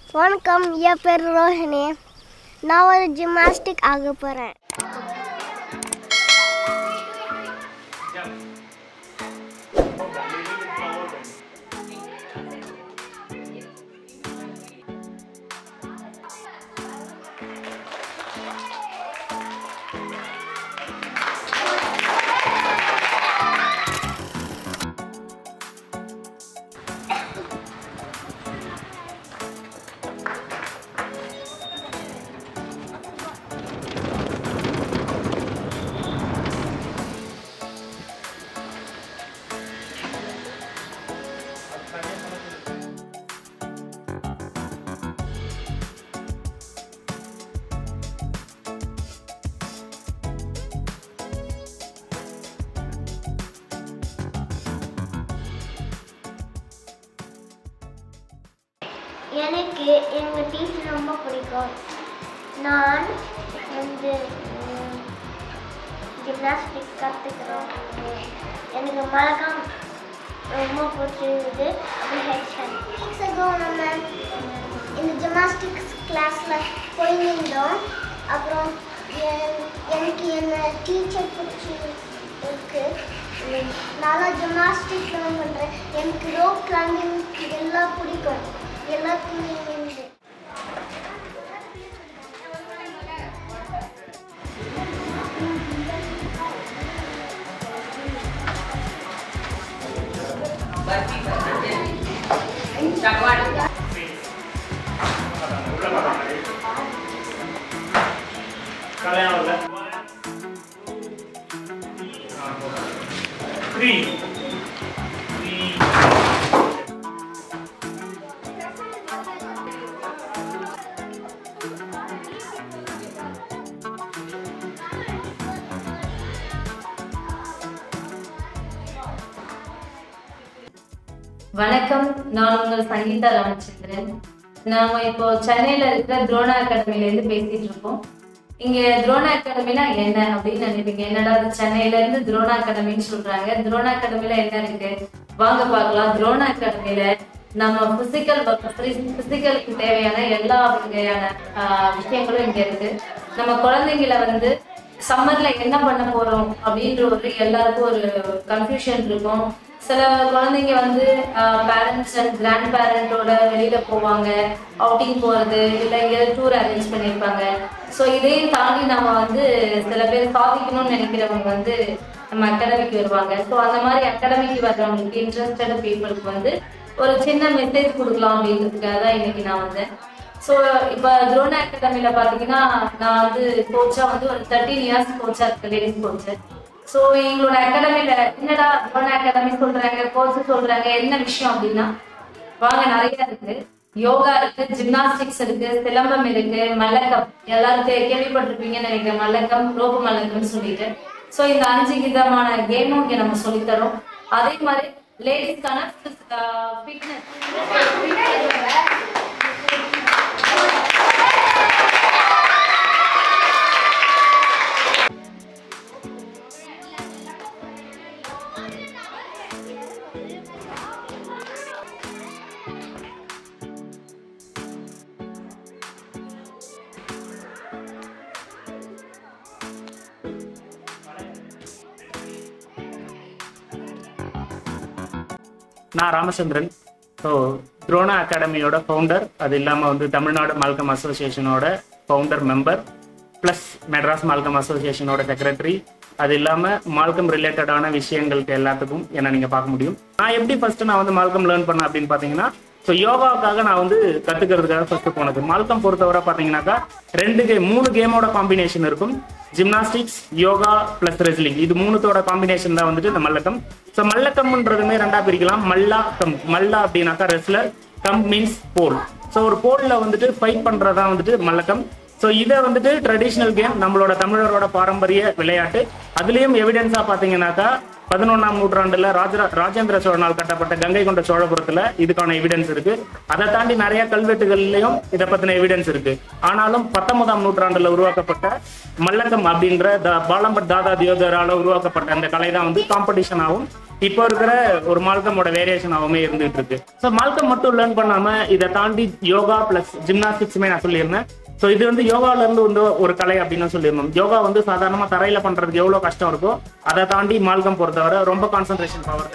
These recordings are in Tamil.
வணக்கம் என் பேர் ரோஹிணி நான் ஒரு ஜிம்னாஸ்டிக் ஆக போகிறேன் எனக்கு எங்கள் டீச்சர் ரொம்ப பிடிக்கும் நான் வந்து ஜிம்னாஸ்டிக் கற்றுக்கிறோம் எனக்கு மறக்காம ரொம்ப பிடிச்சிருந்தது அது ஹெச்என் நம்ம இந்த ஜிம்னாஸ்டிக்ஸ் கிளாஸில் போயிருந்தோம் அப்புறம் என்- எனக்கு என்ன டீச்சர் பிடிச்சி இருக்கு உம், நல்லா ஜிம்னாஸ்டிக் லேர்ன் பண்ணுறேன் எனக்கு ரோப் கிளைம்பிங் இதெல்லாம் பிடிக்கும் எல்லாத்துக்குமே வந்து Three. Three. வணக்கம் நான் உங்கள் சங்கீதா ராமச்சந்திரன் நாம இப்போ சென்னையில இருக்கிற துரோணா அகாடமில இருந்து பேசிட்டு இருக்கோம் இங்க துரோணா அகாடமினா என்ன அப்படின்னு நினைப்பீங்க என்னடா அது சென்னையில இருந்து துரோணா அகாடமின்னு சொல்றாங்க துரோணா அகாடமில என்ன இருக்கு வாங்க பார்க்கலாம் துரோணா அகாடமில நம்ம பிசிக்கல் பிசிக்கலுக்கு தேவையான எல்லா வகையான ஆஹ், விஷயங்களும் இங்க இருக்கு நம்ம குழந்தைங்களை வந்து சம்மர்ல என்ன பண்ண போறோம் அப்படின்ற ஒரு எல்லாருக்கும் ஒரு கன்ஃபியூஷன் இருக்கும் சில குழந்தைங்க வந்து பேரண்ட்ஸ் அண்ட் கிராண்ட் பேரண்டோட வெளியில போவாங்க அவுட்டிங் போறது இல்லை எங்கேயாவது டூர் அரேஞ்ச் பண்ணியிருப்பாங்க ஸோ இதையும் தாண்டி நம்ம வந்து சில பேர் சாதிக்கணும்னு நினைக்கிறவங்க வந்து நம்ம அகாடமிக்கு வருவாங்க ஸோ அந்த மாதிரி அகாடமிக்கு வர்றவங்களுக்கு இன்ட்ரெஸ்டட் பீப்புளுக்கு வந்து ஒரு சின்ன மெசேஜ் கொடுக்கலாம் அப்படின்றதுக்காக தான் இன்னைக்கு நான் வந்தேன் ஸோ இப்போ துரோணா அகாடமியில் பார்த்தீங்கன்னா நான் வந்து கோச்சா வந்து ஒரு தேர்ட்டீன் இயர்ஸ் கோச்சா இருக்கேன் லேடிஸ் கோச்சு ஸோ எங்களோட அகாடமியில் என்னடா துரோணா அகாடமி சொல்றாங்க கோச் சொல்றாங்க என்ன விஷயம் அப்படின்னா வாங்க நிறைய இருக்கு யோகா இருக்கு ஜிம்னாஸ்டிக்ஸ் இருக்கு சிலம்பம் இருக்கு மல்லக்கம் எல்லாரும் கே- கேள்விப்பட்டிருப்பீங்கன்னு நினைக்கிறேன் மல்லக்கம் ரோப்பு மல்லக்கம்னு சொல்லிட்டு ஸோ இந்த அஞ்சு விதமான கேமும் இங்க நம்ம சொல்லித் தரோம் அதே மாதிரி லேடிஸ்க்கான ஃபிட்னஸ் நான் ராமச்சந்திரன் ஸோ துரோணா அகாடமியோட ஃபவுண்டர் அது இல்லாமல் வந்து தமிழ்நாடு மால்கம் அசோசியேஷனோட founder member plus Madras mallakhamb அசோசியேஷனோட செக்ரட்டரி அது இல்லாமல் மால்கம் ரிலேட்டடான விஷயங்களுக்கு எல்லாத்துக்கும் என்ன நீங்கள் பார்க்க முடியும் நான் எப்படி ஃபர்ஸ்ட் நான் வந்து மால்கம் லேர்ன் பண்ணேன் அப்படின்னு பார்த்தீங்கன்னா ஸோ யோகாவுக்காக நான் வந்து கற்றுக்கிறதுக்காக ஃபர்ஸ்ட் போனது மால்கம் பொறுத்தவரை பார்த்தீங்கன்னாக்கா ரெண்டு கேம் மூணு கேமோட காம்பினேஷன் இருக்கும் ஜிம்னாஸ்டிக்ஸ் யோகா ப்ளஸ் ரெஸ்லிங் இது மூணுத்தோட காம்பினேஷன் தான் வந்துட்டு இந்த மல்லக்கம் ஸோ மல்லக்கம்ன்றதுமே ரெண்டா பிரிக்கலாம் மல்லா கம் மல்லா அப்படின்னாக்கா ரெஸ்லர் கம் மீன்ஸ் போல் ஸோ ஒரு போல்ல வந்துட்டு ஃபைட் பண்றதா வந்துட்டு மல்லக்கம் ஸோ இதை வந்துட்டு ட்ரெடிஷ்னல் கேம் நம்மளோட தமிழரோட பாரம்பரிய விளையாட்டு அதுலேயும் எவிடன்ஸாக பார்த்தீங்கன்னாக்கா பதினொன்றாம் நூற்றாண்டுல ராஜ ராஜேந்திர சோழனால் கட்டப்பட்ட கங்கை கொண்ட சோழபுரத்துல இதுக்கான எவிடன்ஸ் இருக்கு அதை தாண்டி நிறைய கல்வெட்டுகள்லயும் இதை பத்தின எவிடன்ஸ் இருக்கு ஆனாலும் பத்தொன்பதாம் நூற்றாண்டுல உருவாக்கப்பட்ட மல்லக்கம் அப்படின்ற த- பாலம்பட் தாதா தியோதரால உருவாக்கப்பட்ட அந்த கலை தான் வந்து காம்படிஷனாகவும் இப்போ இருக்கிற ஒரு மால்கமோட வேரியேஷனாகவுமே இருந்துட்டு இருக்கு ஸோ மால்கம் மட்டும் லேர்ன் பண்ணாம இதை தாண்டி யோகா பிளஸ் ஜிம்னாஸ்டிக்ஸுமே நான் சொல்லியிருந்தேன் ஸோ இது வந்து யோகால இருந்து வந்து ஒரு கலை அப்படின்னு சொல்லியிருந்தோம் யோகா வந்து சாதாரணமா தரையில பண்றதுக்கு எவ்வளவு கஷ்டம் இருக்கோ அதை தாண்டி மால்கம் பொறுத்தவரை ரொம்ப கான்சென்ட்ரேஷன் பவர்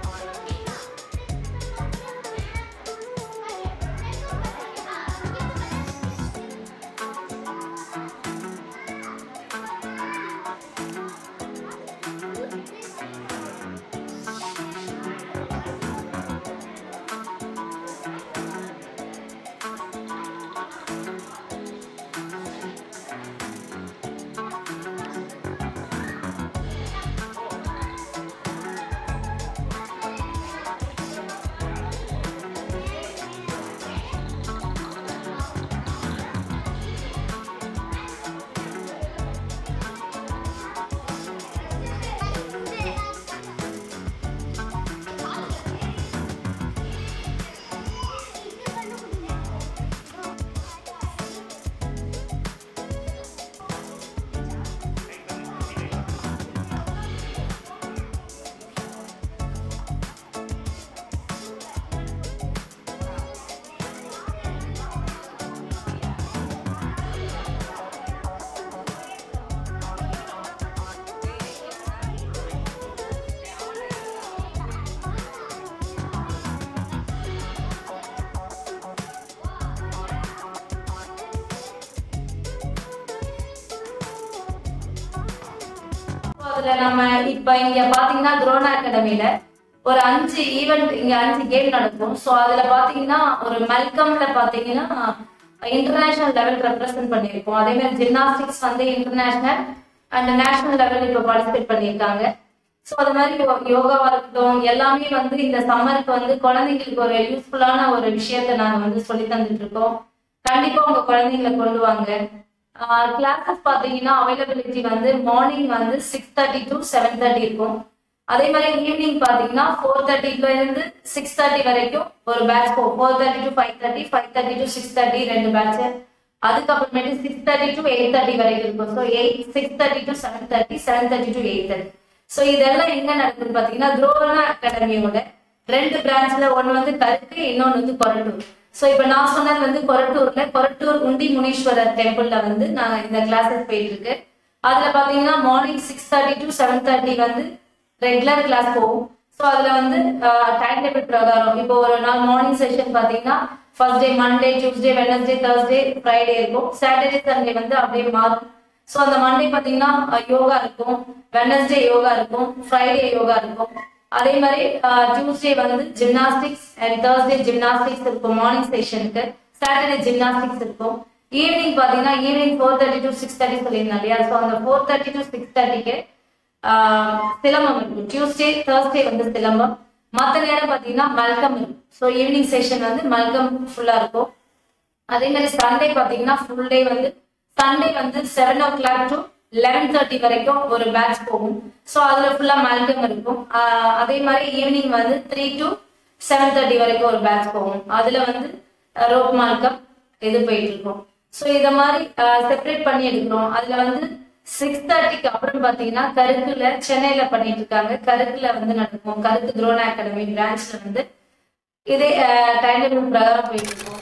அதுல நம்ம இப்ப இங்க பாத்தீங்கன்னா துரோணா அகாடமில ஒரு அஞ்சு ஈவெண்ட் இங்க அஞ்சு கேம் நடக்கும் சோ அதுல பாத்தீங்கன்னா ஒரு மெல்கம்ல பாத்தீங்கன்னா இன்டர்நேஷனல் லெவல் ரெப்ரசென்ட் பண்ணியிருக்கோம் அதே மாதிரி ஜிம்னாஸ்டிக்ஸ் வந்து இன்டர்நேஷனல் அண்ட் நேஷனல் லெவல் இப்ப பார்ட்டிசிபேட் பண்ணியிருக்காங்க சோ அது மாதிரி யோ- யோகாவா இருக்கட்டும் எல்லாமே வந்து இந்த சம்மருக்கு வந்து குழந்தைங்களுக்கு ஒரு யூஸ்ஃபுல்லான ஒரு விஷயத்த நாங்க வந்து சொல்லி தந்துட்டு இருக்கோம் கண்டிப்பா உங்க குழந்தைங்களை கொண்டு வாங்க கிளாஸஸ் பாத்தீங்கன்னா அவைலபிலிட்டி வந்து மார்னிங் வந்து six thirty to seven thirty இருக்கும் அதே மாதிரி ஈவினிங் பாத்தீங்கன்னா ஃபோர் தேர்ட்டில இருந்து சிக்ஸ் தேர்ட்டி வரைக்கும் ஒரு பேட்ச் போகும் four thirty to five thirty five thirty to six thirty ரெண்டு பேட்ச் அதுக்கப்புறமேட்டு six thirty to eight thirty வரைக்கும் இருக்கும் so eight six thirty to seven thirty seven thirty to eight thirty so இதெல்லாம் எங்க நடக்குது பாத்தீங்கன்னா துரோணா அகாடமியோட ரெண்டு பிரான்ச்ல ஒன்னு வந்து கருக்கு இன்னொன்னு வந்து கொரட்டூர் சோ இப்ப நான் சொன்னது வந்து கொரட்டூர்ல கொரட்டூர் உண்டி முனீஸ்வரர் டெம்பிள்ல வந்து நான் இந்த கிளாஸஸ் போயிட்டு இருக்கு அதுல பாத்தீங்கன்னா morning six thirty to seven thirty வந்து ரெகுலர் கிளாஸ் போகும் சோ அதுல வந்து டைம் டேபிள் பிரகாரம் இப்போ ஒரு நாள் மார்னிங் செஷன் பாத்தீங்கன்னா first day Monday Tuesday Wednesday Thursday Friday இருக்கும் சாட்டர்டே சண்டே வந்து அப்படியே மாறும் சோ அந்த மண்டே பாத்தீங்கன்னா அஹ், யோகா இருக்கும் வெனஸ்டே யோகா இருக்கும் ஃப்ரைடே யோகா இருக்கும் அதே மாதிரி டியூஸ்டே வந்து ஜிம்னாஸ்டிக்ஸ் அண்ட் தேர்ஸ்டே ஜிம்னாஸ்டிக்ஸ் இருக்கும் மார்னிங் செஷனுக்கு சாட்டர்டே ஜிம்னாஸ்டிக்ஸ் இருக்கும் ஈவினிங் பாத்தீங்கன்னா evening four thirty to six thirty சொல்லியிருந்தேன் இல்லையா ஸோ அந்த ஃபோர் தேர்ட்டி டு சிக்ஸ் தேர்ட்டிக்கு சிலம்பம் இருக்கும் டியூஸ்டே தேர்ஸ்டே வந்து சிலம்பம் மற்ற நேரம் பாத்தீங்கன்னா மல்கம் இருக்கும் ஸோ ஈவினிங் செஷன் வந்து மல்கம் ஃபுல்லா இருக்கும் அதே மாதிரி சண்டே பாத்தீங்கன்னா ஃபுல் டே வந்து சண்டே வந்து seven o'clock to eleven thirty வரைக்கும் ஒரு பேட்ச் போகும் ஸோ அதுல ஃபுல்லா மல்கம் இருக்கும் ஆஹ் அதே மாதிரி ஈவினிங் வந்து த்ரீ டு செவன் தேர்ட்டி வரைக்கும் ஒரு பேட்ச் போகும் அதுல வந்து ரோப் மால்கம் இது போயிட்டு இருக்கும் ஸோ இத மாதிரி செப்பரேட் பண்ணி எடுக்கிறோம் அதுல வந்து சிக்ஸ் தேர்ட்டிக்கு அப்புறம் பாத்தீங்கன்னா கருக்குல சென்னையில பண்ணிட்டு இருக்காங்க கருக்குல வந்து நடக்கும் கருக்கு துரோணா அகாடமி பிரான்ச்ல வந்து இதே டைம் டேபிள் பிரகாரம் போயிட்டு இருக்கோம்